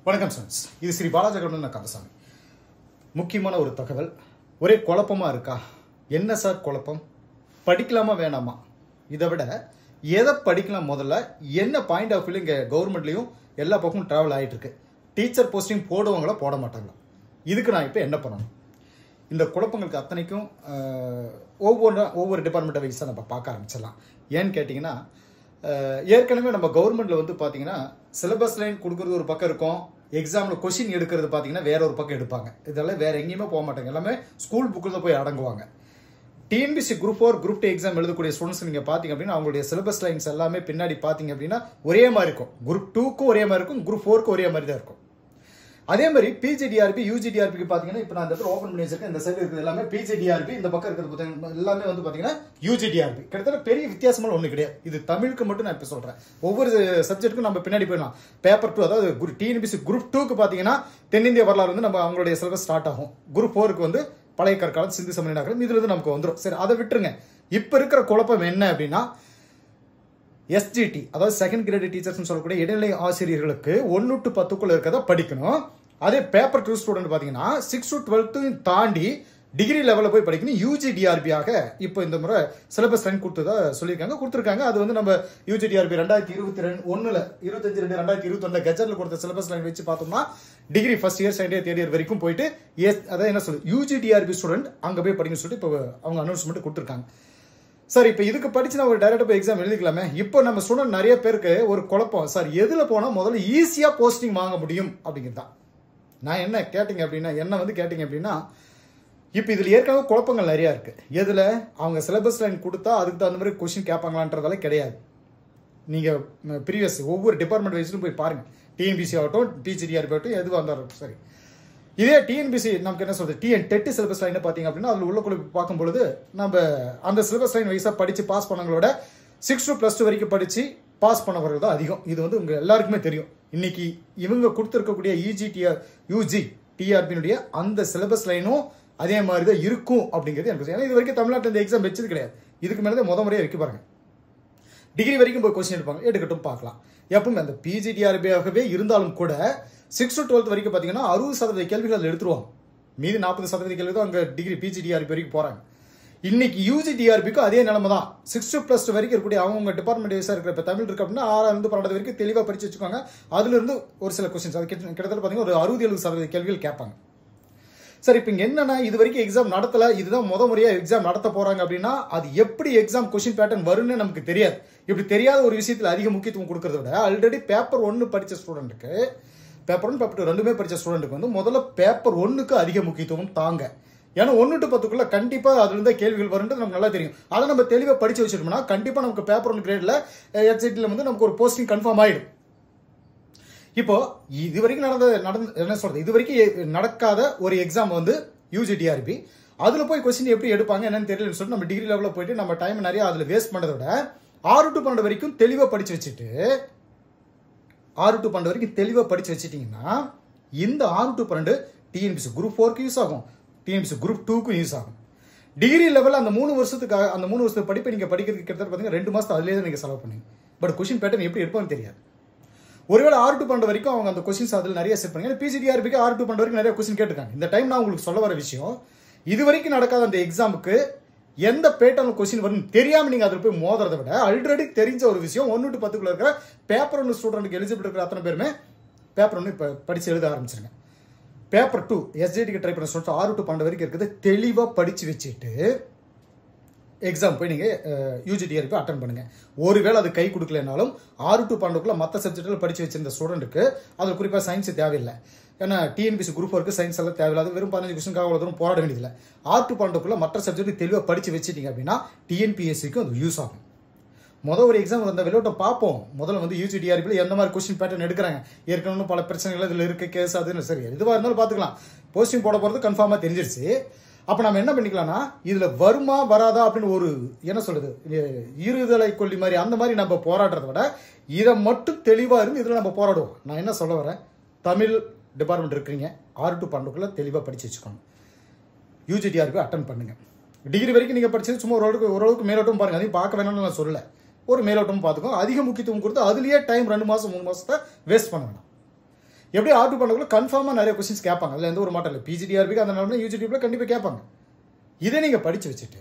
வணக்கம் ஃப்ரெண்ட்ஸ் இது ஸ்ரீ பாலாஜகடன் நான் கந்தசாமி முக்கியமான ஒரு தகவல் ஒரே குழப்பமா இருக்கா என்ன சார் குழப்பம் படிக்கலாமா வேணாமா இதை விட எதை படிக்கலாம் முதல்ல என்ன பாயிண்ட் ஆஃப் வியூ இங்கே கவர்மெண்ட்லேயும் எல்லா பக்கமும் ட்ராவல் ஆகிட்டு இருக்கு டீச்சர் போஸ்டிங் போடுவாங்களா போட மாட்டாங்களா இதுக்கு நான் இப்போ என்ன பண்ணணும் இந்த குழப்பங்களுக்கு அத்தனைக்கும் அஹ், ஒவ்வொரு ஒவ்வொரு டிபார்ட்மெண்ட்டை வைஸாக நம்ம பார்க்க ஆரம்பிச்சிடலாம் ஏன்னு கேட்டிங்கன்னா அஹ், ஏற்கனவே நம்ம கவர்மெண்ட்டில் வந்து பார்த்தீங்கன்னா சிலபஸ் லைன் கொடுக்குறது ஒரு பக்கம் இருக்கும் எக்ஸாமில் கொஷின் எடுக்கிறது பார்த்தீங்கன்னா வேற ஒரு பக்கம் எடுப்பாங்க இதெல்லாம் வேற எங்கேயுமே போக மாட்டாங்க எல்லாமே ஸ்கூல் புக்கில் தான் போய் அடங்குவாங்க TNPSC group four group two exam எழுதக்கூடிய ஸ்டூடெண்ட்ஸ் நீங்கள் பார்த்தீங்க அப்படின்னா அவங்களுடைய சிலபஸ் லைன்ஸ் எல்லாமே பின்னாடி பார்த்தீங்க அப்படின்னா ஒரே மாதிரி இருக்கும் குரூப் டூக்கும் ஒரே மாதிரி இருக்கும் குரூப் ஃபோருக்கும் ஒரே மாதிரி தான் இருக்கும் அதே மாதிரி பிஜிடிஆர்பி யூஜிடிஆர்பிக்கு பார்த்தீங்கன்னா இப்போ நான் இந்த இடத்துல ஓப்பன் பண்ணி வச்சிருக்கேன் இந்த சைடு இருக்கிறது எல்லாமே பிஜிடிஆர்பி இந்த பக்கம் இருக்கிறது பார்த்தீங்கன்னா எல்லாமே வந்து பார்த்தீங்கன்னா யூஜிடிஆர்பி கிட்டத்தட்ட பெரிய வித்தியாசமான ஒன்று கிடையாது இது தமிழுக்கு மட்டும் நான் இப்போ சொல்கிறேன் ஒவ்வொரு சப்ஜெக்ட்டுக்கும் நம்ம பின்னாடி போயிடலாம் பேப்பர் டூ அதாவது குரு டிஎன்பிசி குரூப் டூக்கு பார்த்தீங்கன்னா தென்னிந்திய வரலாறு வந்து நம்ம அவங்களுடைய சிலபஸ் ஸ்டார்ட் ஆகும் குரூப் ஃபோருக்கு வந்து பழைய கற்காலம் சிந்து சமணி நகரம் இதுல இருந்து நமக்கு வந்துடும் சரி அதை விட்டுருங்க இப்போ இருக்கிற குழப்பம் என்ன அப்படின்னா எஸ்ஜிடி அதாவது செகண்ட் கிரேட் டீச்சர்ஸ் சொல்லக்கூடிய இடைநிலை ஆசிரியர்களுக்கு ஒன்று டு பத்துக்குள்ள இருக்கிறத படிக்கணும் அதே பேப்பர் டூ ஸ்டூடெண்ட் பார்த்தீங்கன்னா சிக்ஸ் டு டுவெல்த்தையும் தாண்டி டிகிரி லெவலில் போய் படிக்கணும் யூஜி டிஆர்பியாக இப்போ இந்த முறை சிலபஸ் லைன் கொடுத்ததா சொல்லியிருக்காங்க கொடுத்துருக்காங்க அது வந்து நம்ம யூஜி டிஆர்பி ரெண்டாயிரத்தி இருபத்தி ரெண்டு ஒன்றில் இருபத்தஞ்சு ரெண்டு ரெண்டாயிரத்தி இருபத்தொன்னு கெஜெட்டில் கொடுத்த சிலபஸ் லைன் வச்சு பார்த்தோம்னா degree first year second year third year வரைக்கும் போயிட்டு எஸ் அதான் என்ன சொல்லுது யூஜி டிஆர்பி ஸ்டூடெண்ட் அங்கே போய் படிக்கணும்னு சொல்லிட்டு இப்போ அவங்க அனௌன்ஸ்மெண்ட் கொடுத்துருக்காங்க சார் இப்போ இதுக்கு படிச்சு நான் ஒரு டைரக்டாக போய் எக்ஸாம் எழுதிக்கலாமே இப்போ நம்ம ஸ்டூடெண்ட் நிறைய பேருக்கு ஒரு குழப்பம் சார் எதில் போனால் முதல்ல ஈஸியாக போஸ்டிங் வாங்க முடியும் அப்படிங்கிறது தான் நான் என்ன கேட்டிங்க அப்படின்னா என்ன வந்து கேட்டிங்க அப்படின்னா இப்போ இதில் ஏற்கனவே குழப்பங்கள் நிறையா இருக்குது எதில் அவங்க சிலபஸ் லைன் கொடுத்தா அதுக்கு தகுந்த மாதிரி கொஷின் கேட்பாங்களான்றதெல்லாம் கிடையாது நீங்கள் ப்ரீவியஸ் ஒவ்வொரு டிபார்ட்மெண்ட் வைஸ்லும் போய் பாருங்கள் டிஎன்பிசி ஆகட்டும் டிஜிடிஆர்பி ஆகட்டும் எதுவாக இருந்தாலும் சரி இதே டிஎன்பிசி நமக்கு என்ன சொல்றது டிஎன் டெட் சிலபஸ் லைன் பார்த்தீங்க அப்படின்னா அதில் உள்ளக்குள்ள பார்க்கும்பொழுது நம்ம அந்த சிலபஸ் லைன் வைஸாக படித்து பாஸ் பண்ணவங்களோட சிக்ஸ் டு ப்ளஸ் டூ வரைக்கும் படித்து பாஸ் பண்ணவர்கள் தான் அதிகம் இது வந்து உங்கள் எல்லாருக்குமே தெரியும் இன்னைக்கு இவங்க கொடுத்துருக்கக்கூடிய இஜிடிஆர் யூஜி டிஆர்பியினுடைய அந்த சிலபஸ் லைனும் அதே மாதிரி தான் இருக்கும் அப்படிங்கிறது எனக்கு தெரியும். ஏன்னா இது வரைக்கும் தமிழ்நாட்டில் இந்த எக்ஸாம் வச்சது கிடையாது இதுக்கு மேலே தான் முத முறையாக வைக்க பாருங்க டிகிரி வரைக்கும் போய் கொஸ்டின் எடுப்பாங்க எடுக்கட்டும் பார்க்கலாம் எப்பவும் அந்த பிஜிடிஆர்பியாகவே இருந்தாலும் கூட சிக்ஸ் டு டுவெல்த் வரைக்கும் பார்த்தீங்கன்னா அறுபது சதவீத கேள்விகள் அதில் எடுத்துருவாங்க மீதி நாற்பது சதவீத கேள்வி தான் அங்கே டிகிரி பிஜிடிஆர்பி வரைக்கும் போகிறாங்க இன்னைக்கு யூஜி டிஆர்பிக்கும் அதே நிலைமை தான் சிக்ஸ் டு ப்ளஸ் வரைக்கும் இருக்கக்கூடிய அவங்க டிபார்ட்மெண்ட் வைஸாக இருக்கிற இப்போ தமிழ் இருக்கு அப்படின்னா ஆறாயிரம் பன்னெண்டு வரைக்கும் தெளிவாக படிச்சு வச்சுக்கோங்க அதுலேருந்து ஒரு சில கொஸ்டின்ஸ் அது கிட்ட- கிட்டத்தட்ட பார்த்தீங்கன்னா ஒரு அறுபது எழுபது சதவீத கேள்விகள் கேட்பாங்க சார் இப்போ இங்க என்னன்னா இது வரைக்கும் எக்ஸாம் நடத்தல இதுதான் முத முறையா எக்ஸாம் நடத்த போறாங்க அப்படின்னா அது எப்படி எக்ஸாம் கொஸ்டின் பேட்டர்ன் வரும்னு நமக்கு தெரியாது இப்படி தெரியாத ஒரு விஷயத்துல அதிக முக்கியத்துவம் கொடுக்கறத விட ஆல்ரெடி பேப்பர் ஒன்னு படிச்ச ஸ்டூடெண்ட்டுக்கு பேப்பர் ஒன் பேப்பர் டூ ரெண்டுமே படிச்ச ஸ்டூடெண்ட்டுக்கு வந்து முதல்ல பேப்பர் ஒன்னுக்கு அதிக முக்கியத்துவம் தாங்க ஏன்னா ஒன்று டு பத்துக்குள்ள கண்டிப்பா அதுல இருந்தே கேள்விகள் வரும்ன்றது நமக்கு நல்லா தெரியும் அதை நம்ம தெளிவா படிச்சு வச்சிருக்கோம்னா கண்டிப்பா நமக்கு பேப்பர் ஒன் கிரேட்ல எக்ஸைட்ல வந்து நமக்கு ஒரு போஸ்டிங் கன்ஃபார்ம் ஆயிடும் இப்போ இது வரைக்கும் நடந்த நடந்து என்ன சொல்றது இது வரைக்கும் எ- நடக்காத ஒரு எக்ஸாம் வந்து யூஜிடிஆர்பி அதுல போய் கொஸ்டின் எப்படி எடுப்பாங்க என்னன்னு தெரியலன்னு சொல்லிட்டு நம்ம டிகிரி லெவலில் போயிட்டு நம்ம டைம் நிறைய அதுல வேஸ்ட் பண்ணதை விட ஆறு டு பன்னெண்டு வரைக்கும் தெளிவா படிச்சு வச்சுட்டு ஆறு டு பன்னெண்டு வரைக்கும் தெளிவா படிச்சு வச்சிட்டீங்கன்னா இந்த ஆறு டு பன்னெண்டு டிஎன்பிசி குரூப் ஃபோருக்கு யூஸ் ஆகும் டிஎன்பிசி குரூப் டூக்கும் யூஸ் ஆகும் டிகிரி லெவலில் அந்த மூணு வருஷத்துக்கு அந்த மூணு வருஷத்துக்கு படிப்பை நீங்க படிக்கிறதுக்கு கிட்டத்தட்ட பார்த்தீங்கன்னா ரெண்டு மாசம் அதுலேயே தான் நீங்க செலவு பண்ணீங்க பட் கொஸ்டின் பேட்டர்ன் எப்படி எடுப்பான்னு தெரியாது ஒருவேளை ஆறு டு பன்னெண்டு வரைக்கும் அவங்க அந்த கொஸ்டின்ஸ் அதில் நிறைய செட் பண்ணி பிஜிடிஆர்பிக்கு ஆறு டு பன்னெண்டு வரைக்கும் நிறைய கொஸ்டின் கேட்டிருக்காங்க இந்த டைம் நான் உங்களுக்கு சொல்ல வர விஷயம் இது வரைக்கும் நடக்காத அந்த எக்ஸாமுக்கு எந்த பேட்டர்ல கொஸ்டின் வரும் தெரியாம நீங்க அதில் போய் மோதுறதை விட ஆல்ரெடி தெரிஞ்ச ஒரு விஷயம் ஒன்று டு பத்துக்குள்ள இருக்கிற பேப்பர் ஒன்று ஸ்டூடெண்ட்டுக்கு எலிஜிபிள் இருக்கிற அத்தனை பேருமே பேப்பர் ஒன்று இப்போ படிச்சு எழுத ஆரம்பிச்சிருங்க பேப்பர் டூ எஸ்ஜிடிக்கு ட்ரை பண்ண சொல்லிட்டு ஆறு டு பன்னெண்டு வரைக்கும் இருக்குது தெளிவாக படிச்சு வச்சுட்டு எக்ஸாம் போய் நீங்கள் யூஜிடிஆர்பி அட்டன் பண்ணுங்க ஒருவேளை அது கை கொடுக்கலனாலும் ஆறு டு பன்னெண்டுக்குள்ள மற்ற சப்ஜெக்டில் படிச்சு வச்சிருந்த ஸ்டூடெண்ட்டுக்கு அது குறிப்பாக சயின்ஸ் தேவையில்லை ஏன்னா டிஎன்பிசி குரூப் ஒர்க்கு சயின்ஸ் எல்லாம் தேவையில்லாத வெறும் பதினஞ்சு கொஸ்டின் அவ்வளோ தூரம் போராட வேண்டியதில்லை ஆறு டு பன்னெண்டுக்குள்ள மற்ற சப்ஜெக்ட் தெளிவாக படிச்சு வச்சிட்டீங்க அப்படின்னா டிஎன்பிஎஸ்சிக்கும் அது யூஸ் ஆகும் முதல் ஒரு எக்ஸாம் அந்த வெளியோட்டம் பார்ப்போம் முதல்ல வந்து யூஜிடிஆர்பியில் எந்த மாதிரி கொஸ்டின் பேட்டர்ன் எடுக்கிறாங்க ஏற்கனவே பல பிரச்சனைகள் இதில் இருக்கு கேஸ் அதுன்னு சரி எதுவாக இருந்தாலும் பார்த்துக்கலாம் போஸ்டிங் போட போகிறது கன்ஃபார்மாக தெரிஞ்சிருச்சு அப்போ நம்ம என்ன பண்ணிக்கலாம்னா இதில் வருமா வராதா அப்படின்னு ஒரு என்ன சொல்றது இ- இருதலை கொல்லி மாதிரி அந்த மாதிரி நம்ம போராடுறத விட இதை மட்டும் தெளிவாக இருந்து இதில் நம்ம போராடுவோம் நான் என்ன சொல்ல வரேன் தமிழ் டிபார்ட்மெண்ட் இருக்கிறீங்க ஆறு டு பன்னெண்டுக்குள்ள தெளிவாக படிச்சு வச்சுக்கணும் யூஜிடிஆர்பி அட்டன் பண்ணுங்க டிகிரி வரைக்கும் நீங்க படிச்சது சும்மா ஓரளவுக்கு ஓரளவுக்கு மேலோட்டம் பாருங்க அதையும் பார்க்க வேணும்னு நான் சொல்லல ஒரு மேலோட்டம் பார்த்துக்கோ அதிக முக்கியத்துவம் கொடுத்து அதுலயே டைம் ரெண்டு மாசம் மூணு மாசத்தை வேஸ்ட் பண்ண வேணாம் எப்படி ஆர் டூ பண்ணக்குள்ள கன்ஃபார்மாக நிறைய கொஸ்டின்ஸ் கேட்பாங்க அதில் எந்த ஒரு மாட்டம் இல்லை பிஜிடிஆர்பிக்கு அந்த நிலமை யூஜிடிபியில் கண்டிப்பாக கேட்பாங்க இதை நீங்கள் படித்து வச்சுட்டு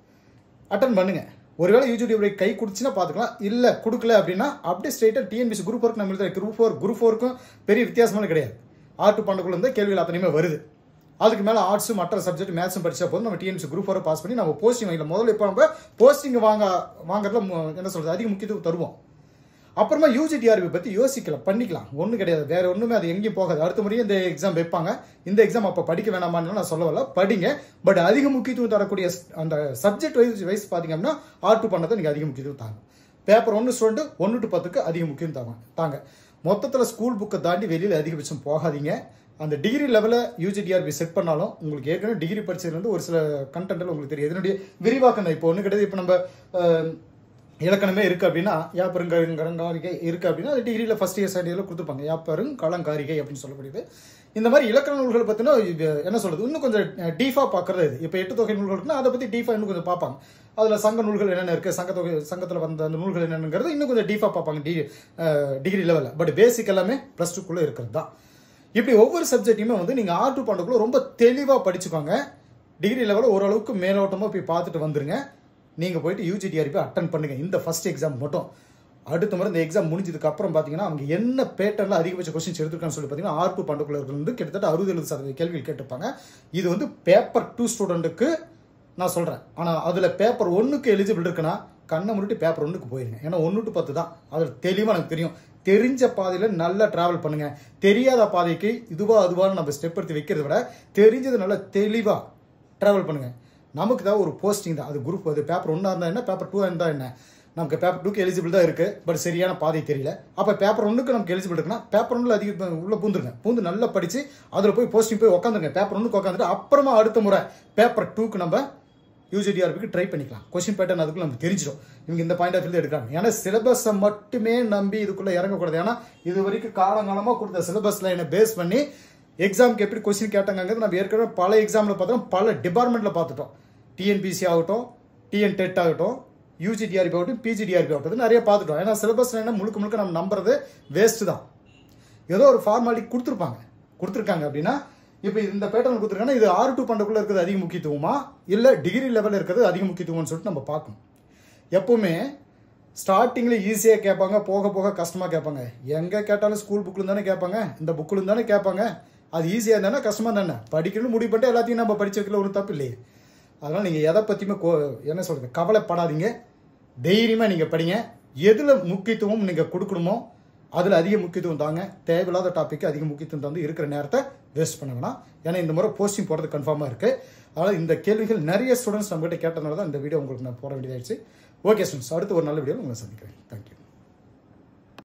அட்டன் பண்ணுங்க ஒருவேளை யூடியூப் கை கொடுத்துச்சுன்னா பார்த்துக்கலாம் இல்லை கொடுக்கல அப்படின்னா அப்படியே ஸ்ட்ரைட்டாக டிஎன்பிசி குரூப் ஒர்க் நம்ம குரூப் ஃபோர் குரூப் ஃபோருக்கும் பெரிய வித்தியாசமான கிடையாது ஆர்ட் பண்ணக்குள்ள இருந்து கேள்விகள் அத்தனையுமே வருது அதுக்கு மேலே ஆர்ட்ஸும் மற்ற சப்ஜெக்ட் மேத்ஸும் படிச்சா போதும் நம்ம டிஎன்பிசி குரூப் ஃபோரை பாஸ் பண்ணி நம்ம போஸ்டிங் வாங்கலாம் முதல்ல இப்போ நம்ம போஸ்டிங் வாங்க வாங்குறதுல மு- என்ன சொல்றது அதிக முக்கியத்துவம் தருவோம் அப்புறமா யூஜிடிஆர்பி பற்றி யோசிக்கலாம் பண்ணிக்கலாம் ஒன்றும் கிடையாது வேற ஒன்றுமே அது எங்கேயும் போகாது அடுத்த முறையும் இந்த எக்ஸாம் வைப்பாங்க இந்த எக்ஸாம் அப்போ படிக்க வேணாமான்னு நான் சொல்ல வரல படிங்க பட் அதிக முக்கியத்துவம் தரக்கூடிய ஸ்- அந்த சப்ஜெக்ட் வைஸ் வைஸ் பார்த்தீங்க அப்படின்னா ஆர் டூ பண்ணதை நீங்கள் அதிக முக்கியத்துவம் தாங்க பேப்பர் ஒன்று ஸ்டூடெண்ட் ஒன்று டு பத்துக்கு அதிக முக்கியம் தாங்க தாங்க மொத்தத்தில் ஸ்கூல் புக்கை தாண்டி வெளியில் அதிகபட்சம் போகாதீங்க அந்த டிகிரி லெவலில் யூஜிடிஆர்பி செட் பண்ணாலும் உங்களுக்கு ஏற்கனவே டிகிரி படிச்சதுலேருந்து ஒரு சில கண்டென்ட்டில் உங்களுக்கு தெரியும் இதனுடைய விரிவாக்கம் தான் இப்போ ஒன்றும் கிடையாது இப்போ நம்ம அஹ், இலக்கணமே இருக்கு அப்படின்னா யாப்பெருங்கரங்காரிகை இருக்கு அப்படின்னா அது டிகிரியில் ஃபர்ஸ்ட் இயர் செகண்ட் இயர்ல கொடுத்துருப்பாங்க யாப்பெருங்கலங்காரிகை அப்படின்னு சொல்லக்கூடியது இந்த மாதிரி இலக்கண நூல்கள் பற்றினா என்ன சொல்றது இன்னும் கொஞ்சம் டீஃபா பார்க்கறது இது இப்போ எட்டு தொகை நூல்கள் இருக்குன்னா அதை பற்றி டீஃபா இன்னும் கொஞ்சம் பார்ப்பாங்க அதில் சங்க நூல்கள் என்னென்ன இருக்கு சங்க தொகை சங்கத்தில் வந்த அந்த நூல்கள் என்னென்னங்கிறது இன்னும் கொஞ்சம் டீஃபா பார்ப்பாங்க டி டிகிரி லெவலில் பட் பேசிக் எல்லாமே ப்ளஸ் டூக்குள்ளே இருக்கிறது தான் இப்படி ஒவ்வொரு சப்ஜெக்ட்டையுமே வந்து நீங்கள் ஆர் டூ பண்ணுறதுக்குள்ள ரொம்ப தெளிவாக படிச்சுக்கோங்க டிகிரி லெவலில் ஓரளவுக்கு மேலோட்டமாக போய் பார்த்துட்டு வந்துருங்க நீங்கள் போயிட்டு யூஜிடிஆர்பி அட்டன் பண்ணுங்க இந்த ஃபர்ஸ்ட் எக்ஸாம் மட்டும் அடுத்த முறை இந்த எக்ஸாம் முடிஞ்சதுக்கு அப்புறம் பார்த்தீங்கன்னா அவங்க என்ன பேட்டர்ல அதிகபட்ச கொஸ்டின்ஸ் எடுத்துருக்கான்னு சொல்லி பார்த்தீங்கன்னா ஆர் டூ பண்டுக்குள்ள வந்து கிட்டத்தட்ட அறுபது எழுபது சதவீத கேள்விகள் கேட்டிருப்பாங்க இது வந்து பேப்பர் டூ ஸ்டூடெண்ட்டுக்கு நான் சொல்கிறேன் ஆனால் அதில் பேப்பர் ஒன்றுக்கு எலிஜிபிள் இருக்குன்னா கண்ணை முன்னிட்டு பேப்பர் ஒன்றுக்கு போயிருங்க ஏன்னா ஒன்று டு பத்து தான் அதில் தெளிவாக எனக்கு தெரியும் தெரிஞ்ச பாதையில் நல்லா டிராவல் பண்ணுங்க தெரியாத பாதைக்கு இதுவா அதுவான்னு நம்ம ஸ்டெப் எடுத்து வைக்கிறத விட தெரிஞ்சது நல்லா தெளிவாக டிராவல் பண்ணுங்க நமக்கு தான் ஒரு போஸ்டிங் தான் அது குரூப் அது பேப்பர் ஒன்றா இருந்தால் என்ன பேப்பர் டூ இருந்தால் என்ன நமக்கு பேப்பர் டூக்கு எலிஜிபிள் தான் இருக்கு பட் சரியான பாதை தெரியல அப்போ பேப்பர் ஒன்றுக்கு நமக்கு எலிஜிபிள் இருக்குன்னா பேப்பர் ஒன்றில் அதிக உள்ள பூந்துருங்க பூந்து நல்லா படிச்சு அதில் போய் போஸ்டிங் போய் உட்காந்துருங்க பேப்பர் ஒன்றுக்கு உட்காந்துட்டு அப்புறமா அடுத்த முறை பேப்பர் டூக்கு நம்ம யூஜிடிஆர்பிக்கு ட்ரை பண்ணிக்கலாம் கொஸ்டின் பேட்டர்ன் அதுக்குள்ள நமக்கு தெரிஞ்சிடும் இவங்க இந்த பாயிண்ட் ஆஃப் வியூ எடுக்கிறாங்க ஏன்னா சிலபஸை மட்டுமே நம்பி இதுக்குள்ள இறங்கக்கூடாது ஏன்னா இது வரைக்கும் காலங்காலமாக கொடுத்த சிலபஸ் லைனை பேஸ் பண்ணி எக்ஸாம்க்கு எப்படி கொஸ்டின் கேட்டாங்கிறது நம்ம ஏற்கனவே பல எக்ஸாமில் பார்த்தோம் பல டிபார்ட்மெண்ட்டில் பார்த்துட்டோம் டிஎன்பிசி ஆகட்டும் டிஎன் டெட் ஆகட்டும் யூஜிடிஆர்பி ஆகட்டும் பிஜிடிஆர்பி ஆகட்டும் நிறைய பார்த்துட்டோம் ஏன்னா சிலபஸ் லைனை முழுக்க முழுக்க நம்ம நம்புறது வேஸ்ட் தான் ஏதோ ஒரு ஃபார்மாலிட்டி கொடுத்துருப்பாங்க கொடுத்துருக்காங்க அப்படின்னா இப்போ இந்த பேட்டர்ன் கொடுத்துருக்காங்கன்னா இது ஆறு டூ பண்டுக்குள்ள இருக்கிறது அதிக முக்கியத்துவமா இல்லை டிகிரி லெவலில் இருக்கிறது அதிக முக்கியத்துவம்னு சொல்லிட்டு நம்ம பார்க்கணும் எப்பவுமே ஸ்டார்டிங்கில் ஈஸியாக கேட்பாங்க போக போக கஷ்டமாக கேட்பாங்க எங்கே கேட்டாலும் ஸ்கூல் புக்கில் தானே கேட்பாங்க இந்த புக்கில் தானே கேட்பாங்க அது ஈஸியாக இருந்தானே கஷ்டமாக தானே படிக்கணும்னு முடிவு பண்ணிட்டு எல்லாத்தையும் நம்ம படிச்சு வைக்கல ஒரு தப்பு இல்லையே அதனால் நீங்கள் எதை பற்றியுமே கோ என்ன சொல்கிறது கவலைப்படாதீங்க தைரியமாக நீங்கள் படிங்க எதில் முக்கியத்துவம் நீங்கள் கொடுக்கணுமோ அதில் அதிக முக்கியத்துவம் தாங்க தேவையில்லாத டாபிக் அதிக முக்கியத்துவம் தந்து இருக்கிற நேரத்தை வேஸ்ட் பண்ண வேணாம் ஏன்னா இந்த முறை போஸ்டிங் போடுறது கன்ஃபார்மாக இருக்குது அதனால் இந்த கேள்விகள் நிறைய ஸ்டூடெண்ட்ஸ் நம்மகிட்ட கேட்டனால தான் இந்த வீடியோ உங்களுக்கு நான் போட வேண்டியதாகிடுச்சு ஓகே ஸ்டூடெண்ட்ஸ் அடுத்து ஒரு நல்ல வீடியோ உங்களை சந்திக்கிறேன் தேங்க்யூ